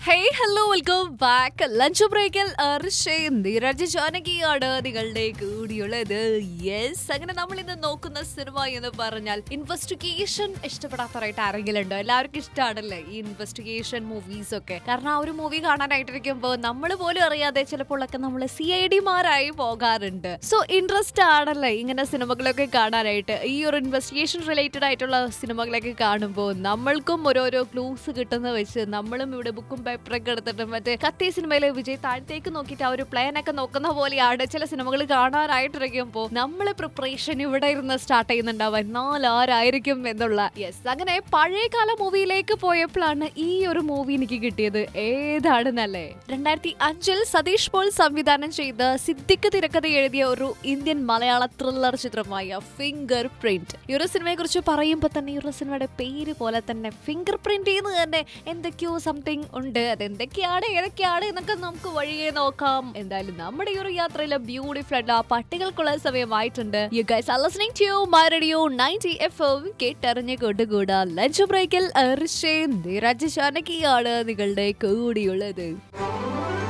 hey hello welcome back lunch ബ്രേക്കിൽ അർഷയും നീരജ് ജാനകിയാണ് നിങ്ങളുടെ കൂടിയുള്ളത് യെസ് അങ്ങനെ നമ്മൾ ഇന്ന് നോക്കുന്ന സിനിമ എന്ന് പറഞ്ഞാൽ ഇൻവെസ്റ്റിഗേഷൻ ഇഷ്ടപ്പെടാത്തവരായിട്ട് ആരെങ്കിലും ഉണ്ടോ എല്ലാവർക്കും ഇഷ്ടമാണല്ലേ ഈ ഇൻവെസ്റ്റിഗേഷൻ മൂവീസ് ഒക്കെ കാരണം ആ ഒരു മൂവി കാണാനായിട്ടിരിക്കുമ്പോൾ നമ്മൾ പോലും അറിയാതെ ചിലപ്പോഴൊക്കെ നമ്മൾ സി ഐ ഡിമാരായി പോകാറുണ്ട് സോ ഇൻട്രസ്റ്റ് ആണല്ലേ ഇങ്ങനെ സിനിമകളൊക്കെ കാണാനായിട്ട് ഈ ഒരു ഇൻവെസ്റ്റിഗേഷൻ റിലേറ്റഡ് ആയിട്ടുള്ള സിനിമകളൊക്കെ കാണുമ്പോൾ നമ്മൾക്കും ഓരോരോ ക്ലൂസ് കിട്ടുന്ന വെച്ച് നമ്മളും ഇവിടെ ബുക്കും പേപ്പറൊക്കെ എടുത്തിട്ട് മറ്റേ കത്തി സിനിമയിലെ വിജയ് താഴത്തേക്ക് നോക്കിയിട്ട് ആ ഒരു പ്ലാൻ ഒക്കെ നോക്കുന്ന പോലെയാണ് ചില സിനിമകൾ കാണാനായിട്ടിരിക്കുമ്പോൾ നമ്മളെ പ്രിപ്പറേഷൻ ഇവിടെ ഇരുന്ന് സ്റ്റാർട്ട് ചെയ്യുന്നുണ്ടാവുക എന്നാൽ ആരായിരിക്കും എന്നുള്ള യെസ് അങ്ങനെ പഴയകാല മൂവിയിലേക്ക് പോയപ്പോഴാണ് ഈ ഒരു മൂവി എനിക്ക് കിട്ടിയത് ഏതാണെന്നല്ലേ രണ്ടായിരത്തി അഞ്ചിൽ സതീഷ് പോൾ സംവിധാനം ചെയ്ത സിദ്ദിഖ് തിരക്കഥ എഴുതിയ ഒരു ഇന്ത്യൻ മലയാള ത്രില്ലർ ചിത്രമായ ഫിംഗർ പ്രിന്റ് ഈ ഒരു സിനിമയെ കുറിച്ച് പറയുമ്പോൾ തന്നെ ഈ ഒരു സിനിമയുടെ പേര് പോലെ തന്നെ ഫിംഗർ പ്രിന്റ് എന്ന് തന്നെ എന്തൊക്കെയോ സംതിങ് ഉണ്ട് അതെന്തൊക്കെയാണ് ഏതൊക്കെയാണ് എന്നൊക്കെ നമുക്ക് വഴിയെ നോക്കാം എന്തായാലും നമ്മുടെ ഈ ഒരു യാത്രയിലെ ബ്യൂട്ടിഫുൾ ആയിട്ടുള്ള ആ പട്ടികൾക്കുള്ള സമയമായിട്ടുണ്ട് you guys are listening to my radio 90 FM കേട്ടറിഞ്ഞ് കൊണ്ടുകൂടാ ലഞ്ച് ബ്രേക്കിൽ അർഷേ നിരജ് ജാനകിയാണ് നിങ്ങളുടെ കൂടിയുള്ളത്